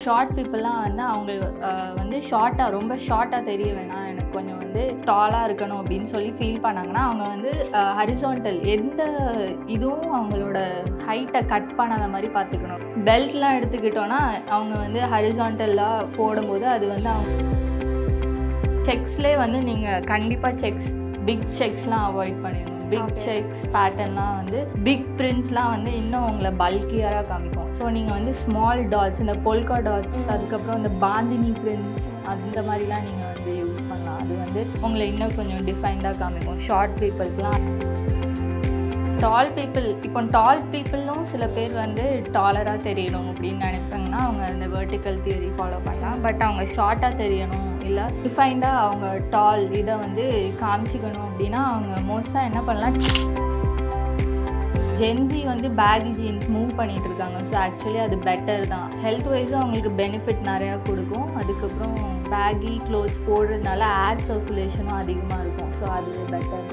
Short பீப்புளெலாம் வந்து அவங்க அஹ், வந்து ஷார்ட்டாக ரொம்ப ஷார்ட்டாக தெரிய வேணாம் எனக்கு கொஞ்சம் வந்து டாலாக இருக்கணும் அப்படின்னு சொல்லி ஃபீல் பண்ணாங்கன்னா அவங்க வந்து ஹரிசான்டல் எந்த இதுவும் அவங்களோட ஹைட்டை கட் பண்ணாத மாதிரி பார்த்துக்கணும் பெல்ட்லாம் எடுத்துக்கிட்டோன்னா அவங்க வந்து ஹரிசான்டலாக போடும்போது அது வந்து அவங்க செக்ஸ்லேயே வந்து நீங்கள் கண்டிப்பாக செக்ஸ் பிக் செக்ஸ்லாம் அவாய்ட் பண்ணிடணும் பிக் Okay. செக்ஸ் பேட்டர்ன்லாம் வந்து பிக் பிரிண்ட்ஸ்லாம் வந்து இன்னும் உங்களை பல்கியராக காமிக்கும் ஸோ நீங்கள் வந்து ஸ்மால் டாட்ஸ் இந்த பொல்கா டாட்ஸ் Mm. அதுக்கப்புறம் இந்த பாந்தினி பிரிண்ட்ஸ் அந்த மாதிரிலாம் நீங்கள் வந்து யூஸ் பண்ணலாம் அது வந்து உங்களை இன்னும் கொஞ்சம் டிஃபைன்டாக காமிக்கும் ஷார்ட் பீப்புளுக்குலாம் டால் பீப்புள் இப்போ டால் பீப்புளும் சில பேர் வந்து டாலராக தெரியணும் அப்படின்னு நினைப்பாங்கன்னா அவங்க இந்த வெர்டிக்கல் தியரி ஃபாலோ பண்ணலாம் பட் அவங்க ஷார்ட்டாக தெரியணும் இல்லை டிஃபைன்டாக அவங்க டால் இதை வந்து காமிச்சிக்கணும் அப்படின்னா அவங்க மோஸ்ட்டாக என்ன பண்ணலாம் ஜென்சி வந்து பேகி ஜீன்ஸ் மூவ் பண்ணிட்டு இருக்காங்க ஸோ ஆக்சுவலி அது பெட்டர் தான் ஹெல்த் வைஸும் அவங்களுக்கு பெனிஃபிட் நிறையா கொடுக்கும் அதுக்கப்புறம் பேகி க்ளோத்ஸ் போடுறதுனால ஏர் சர்க்குலேஷனும் அதிகமாக இருக்கும் ஸோ அது பெட்டர்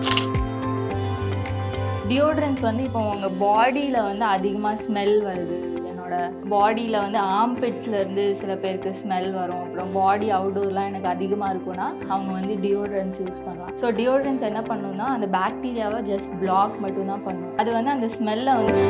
டியோட்ரன்ஸ் வந்து இப்போ உங்கள் பாடியில் வந்து அதிகமாக ஸ்மெல் வருது என்னோட பாடியில் வந்து ஆம்பிட்ஸ்ல இருந்து சில பேருக்கு ஸ்மெல் வரும் அப்புறம் பாடி அவுடோர்லாம் எனக்கு அதிகமாக இருக்கும்னா அவங்க வந்து டியோட்ரன்ஸ் யூஸ் பண்ணலாம் ஸோ டியோட்ரன்ஸ் என்ன பண்ணுன்னா அந்த பாக்டீரியாவை ஜஸ்ட் பிளாக் மட்டும்தான் பண்ணும் அது வந்து அந்த ஸ்மெல்லை வந்து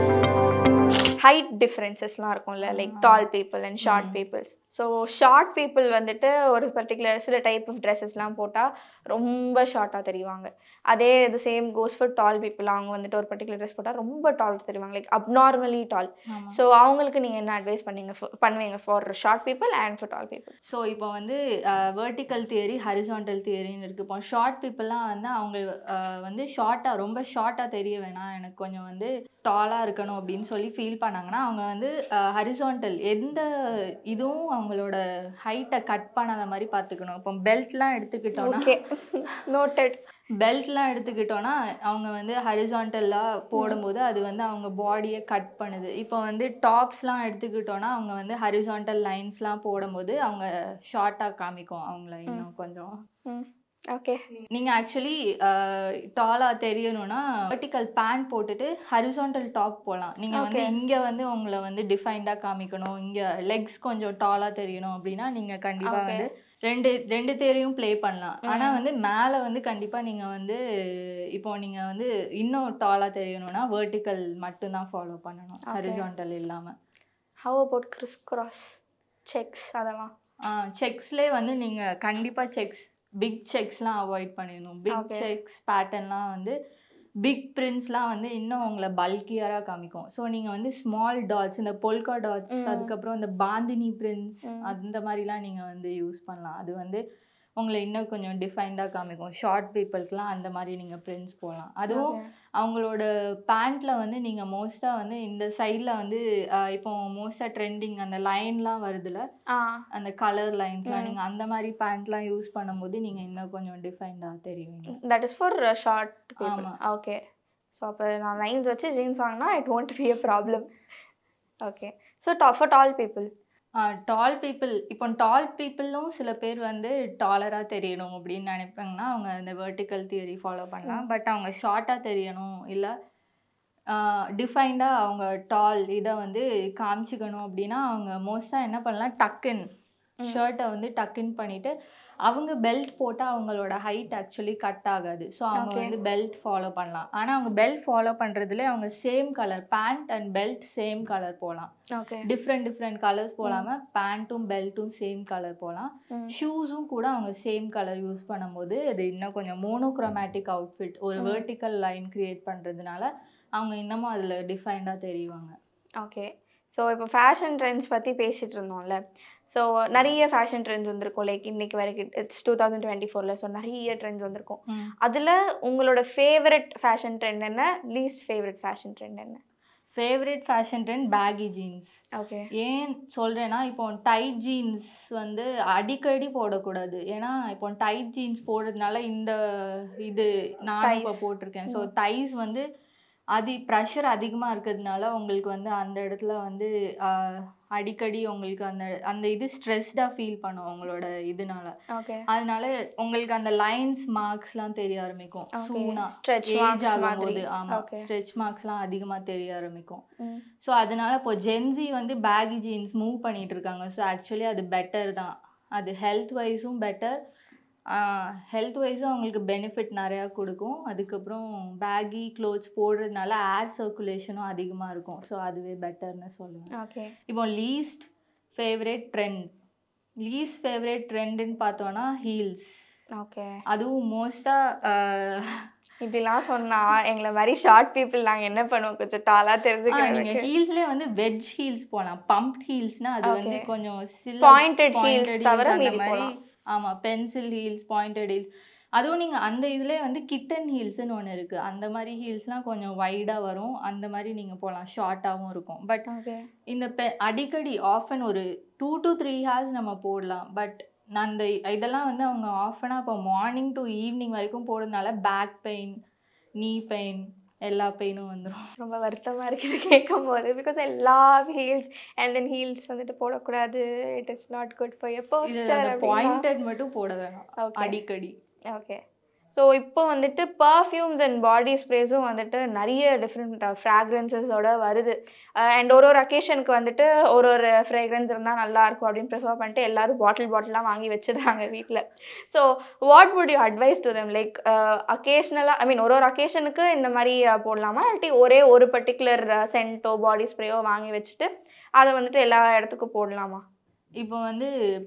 ஹைட் டிஃப்ரென்சஸ்லாம் இருக்கும்ல லைக் ஆமா. டால் பீப்புள் அண்ட் ஷார்ட் ம். பீப்புள்ஸ் ஸோ ஷார்ட் பீப்புள் வந்துட்டு ஒரு பர்டிகுலர் சில டைப் ஆஃப் ட்ரெஸ்ஸஸ்லாம் போட்டால் ரொம்ப ஷார்ட்டாக தெரிவாங்க அதே இது same goes for tall people அவங்க வந்துட்டு ஒரு பர்டிகுலர் ட்ரெஸ் போட்டால் ரொம்ப டால் தெரிவாங்க லைக் அப்நார்மலி டால் ஆமாம் ஸோ அவங்களுக்கு நீங்கள் என்ன அட்வைஸ் பண்ணீங்க for- பண்ணுவீங்க for short people and for tall people so இப்போ வந்து வெர்டிக்கல் தியரி ஹரிசான்டல் தியரின்னு இருக்குது இப்போ ஷார்ட் பீப்புளெலாம் வந்து அவங்க அஹ், வந்து ஷார்ட்டாக ரொம்ப ஷார்ட்டாக தெரிய வேணாம் எனக்கு கொஞ்சம் வந்து டாலாக இருக்கணும் அப்படின்னு சொல்லி ஃபீல் பண்ணாங்கன்னா அவங்க வந்து ஹரிசான்டல் எந்த இதுவும் அவங்களோட ஹைட்டை கட் பண்ணாத மாதிரி பார்த்துக்கணும் இப்போ பெல்ட்லாம் எடுத்துக்கிட்டோன்னா ஓகே நோட்டட் பெல்ட்லாம் எடுத்துக்கிட்டோன்னா அவங்க வந்து ஹரிசான்டலாக போடும்போது அது வந்து அவங்க பாடியை கட் பண்ணுது இப்போ வந்து டாப்ஸ்லாம் எடுத்துக்கிட்டோன்னா அவங்க வந்து ஹரிசான்டல் லைன்ஸ்லாம் போடும்போது அவங்க ஷார்ட்டாக காமிக்கும் அவங்கள இன்னும் கொஞ்சம் ஓகே நீங்கள் ஆக்சுவலி டாலாக தெரியணும்னா வெர்டிக்கல் பேண்ட் போட்டுட்டு ஹரிசான்டல் டாப் போகலாம் நீங்கள் வந்து Okay. இங்கே வந்து உங்களை வந்து டிஃபைன்டாக காமிக்கணும் இங்கே லெக்ஸ் கொஞ்சம் டாலாக தெரியணும் அப்படின்னா நீங்கள் கண்டிப்பாக Okay. வந்து ரெண்டு ரெண்டு தேரையும் ப்ளே பண்ணலாம் ம். ஆனால் வந்து மேலே வந்து கண்டிப்பாக நீங்கள் வந்து இப்போ நீங்கள் வந்து இன்னும் டாலாக தெரியணும்னா வெர்டிக்கல் மட்டும்தான் ஃபாலோ பண்ணணும் Okay. ஹரிசான்டல் இல்லாமல் how about criss cross checks அதெல்லாம் செக்ஸ்லேயே வந்து நீங்கள் கண்டிப்பாக செக்ஸ் பிக் செக்ஸ்லாம் அவாய்ட் பண்ணிடணும் பிக் Okay. செக்ஸ் பேட்டர்ன்லாம் வந்து பிக் பிரிண்ட்ஸ்லாம் வந்து இன்னும் உங்களை பல்கியராக காமிக்கும் ஸோ நீங்கள் வந்து ஸ்மால் டாட்ஸ் இந்த பொல்கா டாட்ஸ் ம். அதுக்கப்புறம் இந்த பாந்தினி பிரிண்ட்ஸ் ம். அந்த மாதிரிலாம் நீங்கள் வந்து யூஸ் பண்ணலாம் அது வந்து உங்களை இன்னும் கொஞ்சம் டிஃபைன்டாக காமிக்கும் ஷார்ட் பீப்புளுக்குலாம் அந்த மாதிரி நீங்கள் பிரிண்ட்ஸ் போடலாம் அதுவும் Okay. அவங்களோட பேண்ட்டில் வந்து நீங்கள் மோஸ்ட்டாக வந்து இந்த சைடில் வந்து அஹ், இப்போ மோஸ்ட்டாக ட்ரெண்டிங் அந்த லைன்லாம் வருதுல்ல ஆ அந்த கலர் லைன்ஸ்லாம் ம். நீங்கள் அந்த மாதிரி பேண்ட்லாம் யூஸ் பண்ணும்போது நீங்கள் இன்னும் கொஞ்சம் டிஃபைன்டாக தெரியுவீங்க that is for short people ஆமா. ஓகே ஸோ அப்போ நான் லைன்ஸ் வச்சு ஜீன்ஸ் வாங்கினா it won't be a problem okay so top for tall people tall people இப்போ டால் பீப்புளும் சில பேர் வந்து டாலராக தெரியணும் அப்படின்னு நினைப்பாங்கன்னா அவங்க இந்த வெர்டிக்கல் தியரி ஃபாலோ பண்ணலாம் பட் அவங்க ஷார்ட்டாக தெரியணும் இல்லை டிஃபைன்டாக அவங்க டால் இதை வந்து காமிச்சிக்கணும் அப்படின்னா அவங்க மோஸ்ட்டாக என்ன பண்ணலாம் டக்குன் ம். ஷர்ட்டை வந்து டக்குன் பண்ணிவிட்டு அவங்க பெல்ட் போட்டால் அவங்களோட ஹைட் ஆக்சுவலி கட் ஆகாது ஸோ அவங்க Okay. வந்து பெல்ட் ஃபாலோ பண்ணலாம் ஆனால் அவங்க பெல்ட் ஃபாலோ பண்ணுறதுல அவங்க same colour pant and belt same colour போகலாம் ஓகே டிஃப்ரெண்ட் டிஃப்ரெண்ட் கலர்ஸ் போடாமல் பேண்ட்டும் பெல்ட்டும் சேம் கலர் போகலாம் ஷூஸும் கூட அவங்க சேம் கலர் யூஸ் பண்ணும்போது அது இன்னும் கொஞ்சம் மோனோக்ரோமேட்டிக் அவுட்ஃபிட் ஒரு ம். வெர்டிக்கல் லைன் கிரியேட் பண்ணுறதுனால அவங்க இன்னமும் அதில் டிஃபைன்டாக தெரியுவாங்க ஓகே ஸோ இப்போ ஃபேஷன் ட்ரெண்ட்ஸ் பற்றி பேசிகிட்டு இருந்தோம்ல ஸோ நிறைய ஃபேஷன் ட்ரெண்ட்ஸ் வந்திருக்கும் லைக் இன்னைக்கு வரைக்கும் இட்ஸ் டூ தௌசண்ட் டுவெண்ட்டி ஃபோரில் ஸோ நிறைய ட்ரெண்ட்ஸ் வந்திருக்கும் அதில் உங்களோட ஃபேவரட் ஃபேஷன் ட்ரெண்ட் என்ன லீஸ்ட் ஃபேவரட் ஃபேஷன் ட்ரெண்ட் என்ன favourite fashion trend baggy jeans okay ஏன் சொல்கிறேன்னா இப்போ டைட் ஜீன்ஸ் வந்து அடிக்கடி போடக்கூடாது ஏன்னா இப்போ டைட் ஜீன்ஸ் போடுறதுனால இந்த இது நானும் இப்போ Thighs. போட்டிருக்கேன் ஸோ ம். தைஸ் வந்து அதி ப்ரெஷர் அதிகமாக இருக்கிறதுனால உங்களுக்கு வந்து அந்த இடத்துல வந்து ஆஹ், அடிக்கடி உங்களுக்கு அந்த அந்த இது ஸ்ட்ரெஸ்டாக ஃபீல் பண்ணும் உங்களோட இதனால ஓகே அதனால உங்களுக்கு அந்த லைன்ஸ் மார்க்ஸ்லாம் தெரிய ஆரம்பிக்கும் ஓகே சூனா ஸ்ட்ரெச் ஏஜ் மார்க்ஸ் மாதிரி ஆகும்போது ஆமாம் ஓகே ஸ்ட்ரெச் மார்க்ஸ்லாம் அதிகமாக தெரிய ஆரம்பிக்கும் ம் ஸோ அதனால இப்போ ஜென்சி வந்து பேகி ஜீன்ஸ் மூவ் பண்ணிட்டு இருக்காங்க ஸோ ஆக்சுவலி அது பெட்டர் தான் அது ஹெல்த் வைஸும் பெட்டர் ஹெல்த் வைஸும் அவங்களுக்கு பெனிஃபிட் நிறையா கொடுக்கும் அதுக்கப்புறம் பேகி க்ளோத்ஸ் போடுறதுனால ஏர் சர்க்குலேஷனும் அதிகமாக இருக்கும் ஸோ அதுவே பெட்டர்னு சொல்லுவேன் ஓகே இப்போ least favourite trend least favourite ட்ரெண்டுன்னு பார்த்தோன்னா ஹீல்ஸ் ஓகே அதுவும் மோஸ்ட்டாக இப்படிலாம் சொன்னா எங்களை மாதிரி ஷார்ட் பீப்புள் நாங்க என்ன பண்ணுவோம் கொஞ்சம் டாலா நீங்க தெரிஞ்சுக்கிறதுக்கு ஹீல்ஸ்லயே வந்து வெஜ் ஹீல்ஸ் போலாம் பம்ப் ஹீல்ஸ்னா அது வந்து Okay. கொஞ்சம் சில Pointed heels தவிர அந்த மீதி மாதிரி போலாம். ஆமா பென்சில் ஹீல்ஸ் பாயிண்டட் ஹீல்ஸ் அதுவும் நீங்க அந்த இதுலயே வந்து கிட்டன் ஹீல்ஸ்னு ஒன்று இருக்கு அந்த மாதிரி ஹீல்ஸ்லாம் கொஞ்சம் வைடா வரும் அந்த மாதிரி நீங்க போகலாம் ஷார்ட்டாகவும் இருக்கும் பட் ஓகே இந்த பெ அடிக்கடி ஆஃபன் ஒரு டூ டு த்ரீ ஹார்ஸ் நம்ம போடலாம் பட் நான் அந்த இதெல்லாம் வந்து அவங்க ஆஃபனாக இப்போ மார்னிங் டு ஈவினிங் வரைக்கும் போடுறதுனால பேக் பெயின் நீ பெயின் எல்லா பெயினும் வந்துடும் ரொம்ப வருத்தமா இருக்குது கேட்கும் போது பிகாஸ் எல்லா ஹீல்ஸ் அண்ட் தென் ஹீல்ஸ் வந்துட்டு போடக்கூடாது it is not good for your இது போஸ்டர் பாயிண்டட் மட்டும் போட வேணாம் ஓகே அடிக்கடி ஓகே ஸோ இப்போ வந்துட்டு பர்ஃப்யூம்ஸ் அண்ட் பாடி ஸ்ப்ரேஸும் வந்துட்டு நிறைய டிஃப்ரெண்ட் ஃப்ராக்ரன்சஸோட வருது அண்ட் ஒரு ஒரு அக்கேஷனுக்கு வந்துட்டு ஒரு ஒரு ஃப்ரேக்ரன்ஸ் இருந்தால் நல்லா இருக்கும் அப்படின்னு ப்ரிஃபர் பண்ணிட்டு எல்லாரும் பாட்டில் பாட்டிலாக வாங்கி வச்சிடுறாங்க வீட்டில் so what would you advise to them like அக்கேஷ்னலாக ஐ மீன் ஒரு ஒரு அக்கேஷனுக்கு இந்த மாதிரி uh, போடலாமா இல்லாட்டி ஒரே ஒரு பர்டிகுலர் சென்ட்டோ பாடி ஸ்ப்ரேயோ வாங்கி வச்சுட்டு அதை வந்துட்டு எல்லா இடத்துக்கும் போடலாமா இப்போ வந்து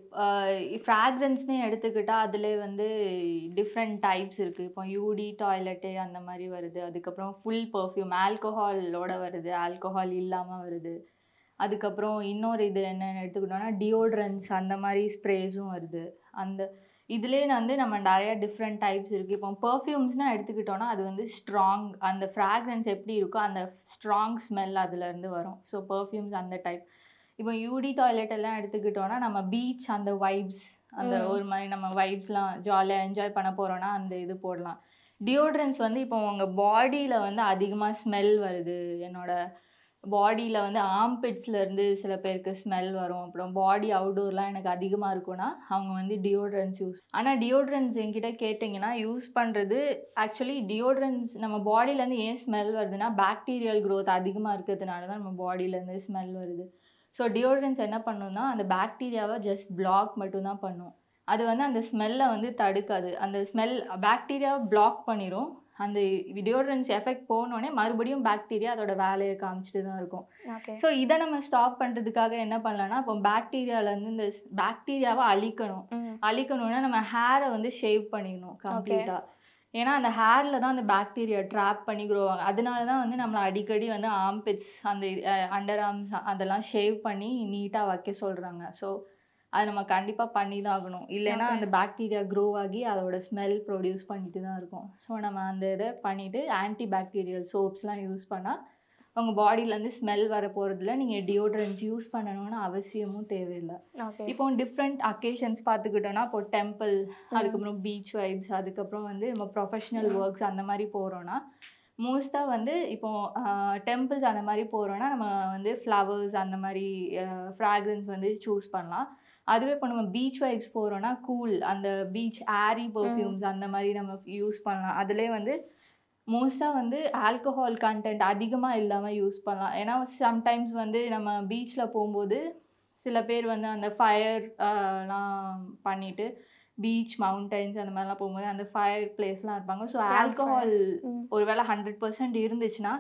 ஃப்ராக்ரன்ஸ்னே எடுத்துக்கிட்டா அதில் வந்து டிஃப்ரெண்ட் டைப்ஸ் இருக்குது இப்போ யூடி டாய்லெட்டு அந்த மாதிரி வருது அதுக்கப்புறம் ஃபுல் பர்ஃப்யூம் ஆல்கோஹாலோட வருது ஆல்கோஹால் இல்லாமல் வருது அதுக்கப்புறம் இன்னொரு இது என்னென்னு எடுத்துக்கிட்டோம்னா டியோட்ரன்ஸ் அந்த மாதிரி ஸ்ப்ரேஸும் வருது அந்த இதுலேயே வந்து நம்ம நிறைய டிஃப்ரெண்ட் டைப்ஸ் இருக்குது இப்போ பர்ஃப்யூம்ஸ்னால் எடுத்துக்கிட்டோம்னா அது வந்து ஸ்ட்ராங் அந்த ஃப்ராக்ரன்ஸ் எப்படி இருக்கோ அந்த ஸ்ட்ராங் ஸ்மெல் அதுலேருந்து வரும் ஸோ பர்ஃப்யூம்ஸ் அந்த டைப் இப்போ யூடி டாய்லெட் எல்லாம் எடுத்துக்கிட்டோம்னா நம்ம பீச் அந்த வைப்ஸ் அந்த ம். ஒரு மாதிரி நம்ம வைப்ஸ்லாம் ஜாலியாக என்ஜாய் பண்ண போகிறோன்னா அந்த இது போடலாம் டியோட்ரன்ஸ் வந்து இப்போ உங்கள் பாடியில் வந்து அதிகமாக ஸ்மெல் வருது என்னோட பாடியில் வந்து armpitsல இருந்து சில பேருக்கு ஸ்மெல் வரும் அப்புறம் பாடி அவுடோர்லாம் எனக்கு அதிகமாக இருக்கும்னா அவங்க வந்து டியோட்ரன்ஸ் யூஸ் ஆனால் டியோட்ரன்ஸ் என்கிட்ட கேட்டிங்கன்னா யூஸ் பண்ணுறது ஆக்சுவலி டியோட்ரன்ஸ் நம்ம பாடியிலேருந்து ஏன் ஸ்மெல் வருதுன்னா பாக்டீரியல் growth அதிகமாக இருக்கிறதுனால தான் நம்ம பாடியிலேருந்து ஸ்மெல் வருது ஸோ டியோட்ரன்ஸ் என்ன பண்ணுன்னா அந்த பாக்டீரியாவை ஜஸ்ட் பிளாக் மட்டும்தான் பண்ணும் அது வந்து அந்த ஸ்மெல்லை வந்து தடுக்காது அந்த ஸ்மெல் பாக்டீரியாவை பிளாக் பண்ணிடும் அந்த டியோட்ரன்ஸ் எஃபெக்ட் போனோடனே மறுபடியும் பாக்டீரியா அதோட வேலையை காமிச்சிட்டு தான் இருக்கும் ஓகே ஸோ இதை நம்ம ஸ்டாப் பண்ணுறதுக்காக என்ன பண்ணலாம்னா இப்போ பாக்டீரியாவிலேருந்து இந்த பாக்டீரியாவை அழிக்கணும் ம் அழிக்கணும்னா நம்ம ஹேரை வந்து ஷேவ் பண்ணிடணும் கம்ப்ளீட்டாக ஏன்னா அந்த ஹேரில் தான் அந்த பாக்டீரியா ட்ராப் பண்ணி grow ஆகும் அதனால தான் வந்து நம்மளை அடிக்கடி வந்து ஆம்பிட்ஸ் அந்த அண்டர் ஆர்ம்ஸ் அதெல்லாம் ஷேவ் பண்ணி நீட்டாக வைக்க சொல்கிறாங்க ஸோ அது நம்ம கண்டிப்பாக பண்ணி தான் ஆகணும் இல்லைன்னா Okay. அந்த பாக்டீரியா க்ரோ ஆகி அதோட ஸ்மெல் ப்ரொடியூஸ் பண்ணிட்டு தான் இருக்கும் ஸோ நம்ம அந்த இதை பண்ணிவிட்டு ஆன்டி பாக்டீரியல் சோப்ஸ்லாம் யூஸ் பண்ணால் உங்கள் பாடியிலேருந்து ஸ்மெல் வர போகிறதுல நீங்கள் டியோட்ரன்ஸ் யூஸ் பண்ணணும்னு அவசியமும் தேவையில்லை ஓகே இப்போ டிஃப்ரெண்ட் அக்கேஷன்ஸ் பார்த்துக்கிட்டோன்னா இப்போ டெம்பிள் அதுக்கப்புறம் பீச் வைப்ஸ் அதுக்கப்புறம் வந்து நம்ம ப்ரொஃபஷ்னல் ஒர்க்ஸ் அந்த மாதிரி போகிறோன்னா மோஸ்ட்டாக வந்து இப்போ டெம்பிள்ஸ் அந்த மாதிரி போகிறோன்னா நம்ம வந்து ஃப்ளவர்ஸ் அந்த மாதிரி ஃப்ராக்ரன்ஸ் வந்து சூஸ் பண்ணலாம் அதுவே இப்போ நம்ம பீச் வைப்ஸ் போகிறோன்னா கூல் அந்த பீச் ஆரி பர்ஃப்யூம்ஸ் அந்த மாதிரி நம்ம யூஸ் பண்ணலாம் அதுலேயே வந்து மோஸ்ட்டாக வந்து ஆல்கஹால் கண்டென்ட் அதிகமாக இல்லாமல் யூஸ் பண்ணலாம் ஏன்னா சம்டைம்ஸ் வந்து நம்ம பீச்சில் போகும்போது சில பேர் வந்து அந்த ஃபயர் லாம் பண்ணிட்டு பீச் மவுண்டைன்ஸ் அந்த மாதிரிலாம் போகும்போது அந்த ஃபயர் பிளேஸ்லாம் இருப்பாங்க ஸோ Campfire. ஆல்கஹால் ம் ஒருவேளை ஹண்ட்ரட் பர்சன்ட் இருந்துச்சுன்னா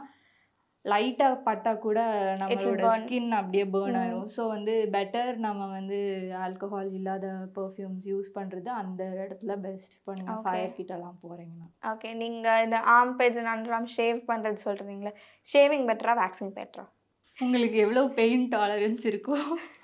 லைட்டாக பட்டா கூட நம்மளோட burn. ஸ்கின் அப்படியே பேர்ன் ம். ஆயிரும் ஸோ வந்து பெட்டர் நம்ம வந்து ஆல்கஹால் இல்லாத பர்ஃப்யூம்ஸ் யூஸ் பண்ணுறது அந்த இடத்துல பெஸ்ட் இப்போ நீங்கள் Okay. ஃபயர் கிட்டலாம் போகிறீங்கன்னா ஓகே நீங்கள் இந்த ஆம் பேஜ் அண்டராம் ஷேவ் பண்ணுறது சொல்கிறீங்களே ஷேவிங் பெட்டரா வேக்சிங் பெட்டரா உங்களுக்கு எவ்வளோ பெயின் டாலரன்ஸ் இருக்கோ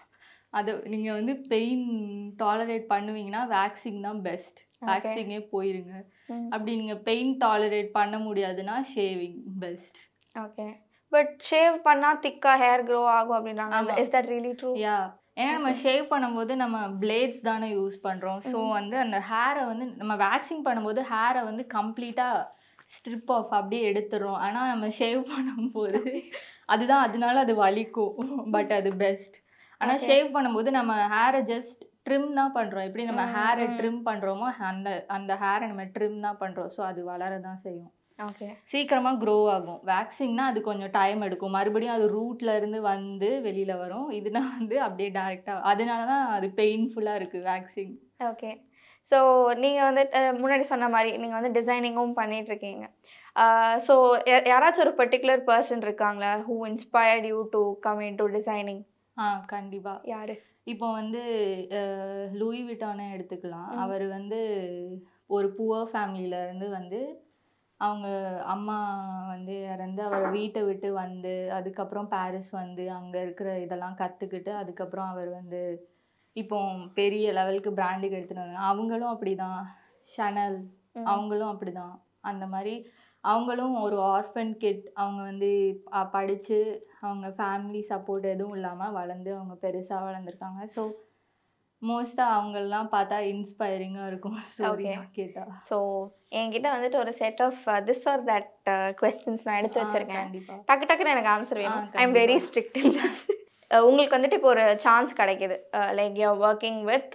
அது நீங்கள் வந்து பெயின் டாலரேட் பண்ணுவீங்கன்னா வேக்சிங் தான் பெஸ்ட் வேக்சிங்கே போயிருங்க அப்படி நீங்கள் பெயின் டாலரேட் பண்ண முடியாதுன்னா shaving best okay but shave பண்ணால் திக்காக ஹேர் க்ரோ ஆகும் அப்படின்றாங்க ஆமா. Is that really true yeah ஏன்னா நம்ம ஷேவ் பண்ணும்போது நம்ம பிளேட்ஸ் தானே யூஸ் பண்ணுறோம் ஸோ வந்து அந்த ஹேரை வந்து நம்ம வேக்சிங் பண்ணும்போது ஹேரை வந்து கம்ப்ளீட்டாக ஸ்ட்ரிப் ஆஃப் அப்படியே எடுத்துடுறோம் ஆனால் நம்ம ஷேவ் பண்ணும்போது அதுதான் அதனால அது வலிக்கும் பட் அது பெஸ்ட் ஆனா Okay. ஷேவ் பண்ணும்போது நம்ம ஹேரை ஜஸ்ட் ட்ரிம் தான் பண்றோம் எப்படி நம்ம ம், ஹேரை ம். ட்ரிம் பண்றோமோ அந்த அந்த ஹேரை நம்ம ட்ரிம் தான் பண்றோம் ஸோ அது வளர தான் செய்யும் ஓகே சீக்கிரமா க்ரோ ஆகும் வேக்சிங்னா அது கொஞ்சம் டைம் எடுக்கும் மறுபடியும் அது ரூட்ல இருந்து வந்து வெளியில வரும் இதுனா வந்து அப்படியே டேரெக்டா அதனால தான் அது பெயின்ஃபுல்லா இருக்கு வேக்சிங் ஓகே ஸோ நீங்கள் வந்து அஹ், முன்னாடி சொன்ன மாதிரி நீங்கள் வந்து டிசைனிங்கும் பண்ணிட்டு இருக்கீங்க ஸோ யாராச்சும் ஒரு பர்டிகுலர் பர்சன் இருக்காங்களா who inspired you to come into designing ah கண்டிப்பா யாரு இப்போ வந்து அஹ், லூயி விட்டானே எடுத்துக்கலாம் ம். அவர் வந்து ஒரு புவர் ஃபேமிலியில இருந்து வந்து அவங்க அம்மா வந்து இறந்து அவர் வீட்டை விட்டு வந்து அதுக்கப்புறம் பாரிஸ் வந்து அங்கே இருக்கிற இதெல்லாம் கற்றுக்கிட்டு அதுக்கப்புறம் அவர் வந்து இப்போ பெரிய லெவலுக்கு பிராண்டுக்கு எடுத்துட்டு வந்தாங்க அவங்களும் அப்படிதான் ஷனல் ம். அவங்களும் அப்படிதான் அந்த மாதிரி அவங்களும் ஒரு ஆர்ஃபன் கிட் அவங்க வந்து அ, படிச்சு அவங்க ஃபேமிலி சப்போர்ட் எதுவும் இல்லாமல் வளர்ந்து அவங்க பெருசாக வளர்ந்துருக்காங்க ஸோ மோஸ்ட்டாக அவங்களெலாம் பார்த்தா இன்ஸ்பைரிங்காக இருக்கும் ஸ்டோரி Okay. கேட்டால் ஸோ என்கிட்ட வந்துட்டு ஒரு set of this or that questions நான் எடுத்து வச்சிருக்கேன் கண்டிப்பாக டக்கு டக்குன்னு எனக்கு ஆன்சர் வேணும் ஆ, ஐ எம் வெரி கண்டிப்பா. ஸ்ட்ரிக்ட் இன் திஸ் உங்களுக்கு வந்துட்டு இப்போ ஒரு சான்ஸ் கிடைக்குது like you working with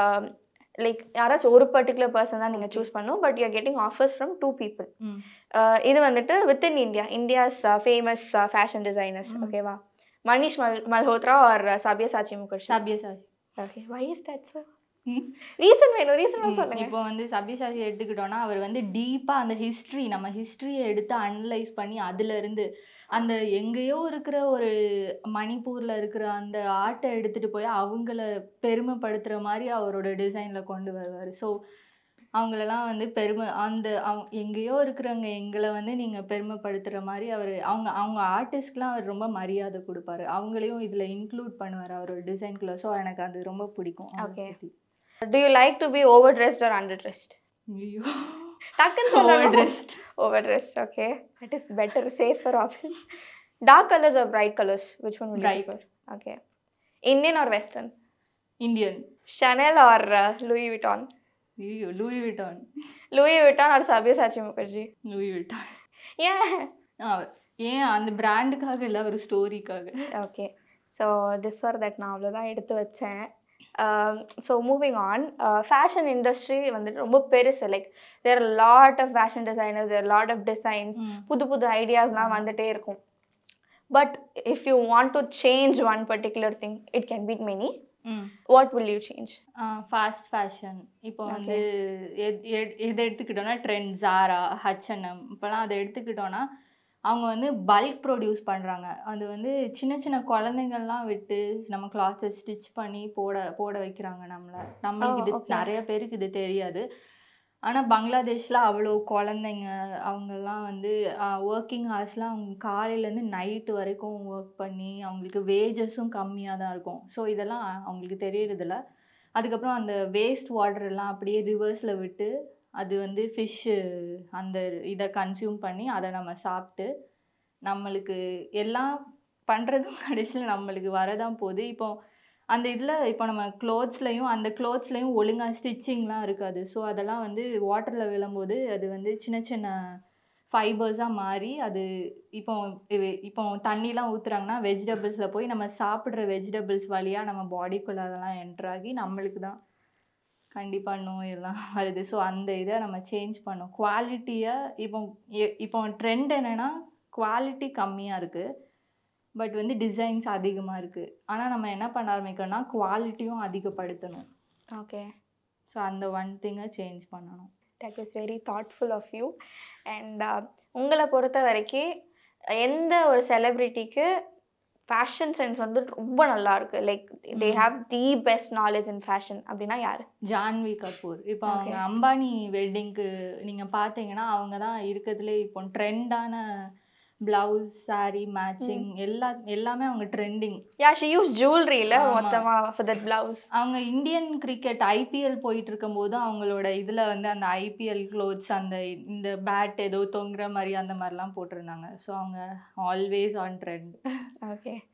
like யாராச்சும் ஒரு பர்டிகுலர் பர்சன் தான் நீங்கள் Okay. சூஸ் பண்ணும் but you getting offers from two people hmm இது வந்துட்டு with in India India's famous fashion designers hmm. ஓகேவா Manish Mal Malhotra R Safiya Sabyasachi Mukherjee Sabyasachi okay why is that sir hmm. Reason வேணும் reason சொல்லுங்க இப்போ வந்து சபியசாஜி எடுத்துக்கிட்டோம்னா அவர் வந்து டீப்பாக அந்த ஹிஸ்ட்ரி நம்ம ஹிஸ்ட்ரியை எடுத்து அனலைஸ் பண்ணி அதுல இருந்து அந்த எங்கேயோ இருக்கிற ஒரு மணிப்பூர்ல இருக்கிற அந்த ஆர்ட்டை எடுத்துட்டு போய் அவங்கள பெருமைப்படுத்துற மாதிரி அவரோட டிசைன்ல கொண்டு வருவார் ஸோ அவங்களெல்லாம் வந்து பெருமை அந்த அவங்க எங்கேயோ இருக்கிறவங்க எங்களை வந்து நீங்க பெருமைப்படுத்துற மாதிரி அவர் அவங்க அவங்க ஆர்டிஸ்ட்க்குலாம் அவர் ரொம்ப மரியாதை கொடுப்பாரு அவங்களையும் இதுல இன்க்ளூட் பண்ணுவார் அவரோட டிசைன்குள்ள ஸோ எனக்கு அது ரொம்ப பிடிக்கும் அவரை Okay. பத்தி. Do you like to be overdressed or underdressed ஐயோ டக்குன்னு சொல்லணும் Overdressed. Overdressed, okay. That is better, safer option. Dark colors or bright colors? Which one would you Bright. prefer? Okay. Indian or Western? Indian Chanel or uh, Louis Vuitton? ஐயோ Louis Vuitton Louis Vuitton or Sabyasachi Mukherjee? Louis Vuitton Yeah. ஏன் அந்த பிராண்டுக்காக இல்லை ஒரு ஸ்டோரிக்காக Okay. So this or that நான் அவ்வளோதான் எடுத்து வச்சேன் so moving on fashion industry வந்துட்டு ரொம்ப பெருசு like there lot of fashion designers there lot of designs புது புது ஐடியாஸ்லாம் வந்துட்டே இருக்கும் but if you want to change one particular thing it can beat many what will you change fast fashion இப்போ வந்து எத்- எத்- எது எடுத்துக்கிட்டோம்னா ட்ரெண்ட் ஜாரா ஹச்என்எம் இப்போலாம் அதை எடுத்துக்கிட்டோம்னா அவங்க வந்து பல்க் ப்ரொடியூஸ் பண்ணுறாங்க அது வந்து சின்ன சின்ன குழந்தைங்கள்லாம் விட்டு நம்ம கிளாத்தை ஸ்டிச் பண்ணி போட போட வைக்கிறாங்க நம்மளை நம்மளுக்கு Oh, இது okay. நிறைய பேருக்கு இது தெரியாது ஆனால் பங்களாதேஷில் அவ்வளோ குழந்தைங்க அவங்கெல்லாம் வந்து ஒர்க்கிங் ஹார்ஸ்லாம் அவங்க காலையிலேருந்து நைட்டு வரைக்கும் ஒர்க் பண்ணி அவங்களுக்கு வேஜஸும் கம்மியாக தான் இருக்கும் ஸோ இதெல்லாம் அவங்களுக்கு தெரியறதில்ல அதுக்கப்புறம் அந்த வேஸ்ட் வாட்டர் எல்லாம் அப்படியே ரிவர்ஸில் விட்டு அது வந்து ஃபிஷ்ஷு அந்த இதை கன்சியூம் பண்ணி அதை நம்ம சாப்பிட்டு நம்மளுக்கு எல்லாம் பண்ணுறதும் கடைசியில் நம்மளுக்கு வரதான் போகுது இப்போ அந்த இதில் இப்போ நம்ம க்ளோத்ஸ்லையும் அந்த க்ளோத்ஸ்லையும் ஒழுங்காக ஸ்டிச்சிங்லாம் இருக்காது ஸோ அதெல்லாம் வந்து வாட்டரில் விழும்போது அது வந்து சின்ன சின்ன ஃபைபர்ஸாக மாறி அது இப்போ இவ- இப்போ தண்ணிலாம் ஊற்றுறாங்கன்னா வெஜிடபிள்ஸில் போய் நம்ம சாப்பிட்ற வெஜிடபிள்ஸ் வழியாக நம்ம பாடிக்குள்ளே அதெல்லாம் என்ட்ரு ஆகி நம்மளுக்கு தான் கண்டிப்பாக நோய் எல்லாம் வருது ஸோ அந்த இதை நம்ம சேஞ்ச் பண்ணோம் குவாலிட்டியை இப்போ எ- இப்போ ட்ரெண்ட் என்னென்னா குவாலிட்டி கம்மியாக இருக்குது பட் வந்து டிசைன்ஸ் அதிகமாக இருக்குது ஆனால் நம்ம என்ன பண்ண ஆரம்பிக்கணும்னா குவாலிட்டியும் அதிகப்படுத்தணும் ஓகே ஸோ அந்த ஒன் திங்கை சேஞ்ச் பண்ணணும் that is very thoughtful of you and உங்களை பொறுத்த வரைக்கும் எந்த ஒரு செலிப்ரிட்டிக்கு ஃபேஷன் சென்ஸ் வந்து ரொம்ப நல்லா இருக்கு like they hmm. Have the best knowledge in fashion அப்படின்னா யார் ஜான்வி கபூர் இப்போ அவங்க Okay. அம்பானி வெட்டிங்க்கு நீங்கள் பார்த்தீங்கன்னா அவங்க தான் இருக்கிறதுலே இப்போ ட்ரெண்டான ப்ளவுஸ் saree மேட்சிங் எல்லா எல்லாமே அவங்க ட்ரெண்டிங் யா ஷி யூஸ் ஜுவல்லரியில் ஆமா. மொத்தமாக ஃபார் தட் பிளவுஸ் அவங்க இந்தியன் கிரிக்கெட் ஐபிஎல் போயிட்டு இருக்கும்போது அவங்களோட இதில் வந்து அந்த ஐபிஎல் க்ளோத்ஸ் அந்த இந்த பேட் ஏதோ தொங்குற மாதிரி அந்த மாதிரிலாம் போட்டிருந்தாங்க ஸோ அவங்க ஆல்வேஸ் ஆன் ட்ரெண்ட் ஓகே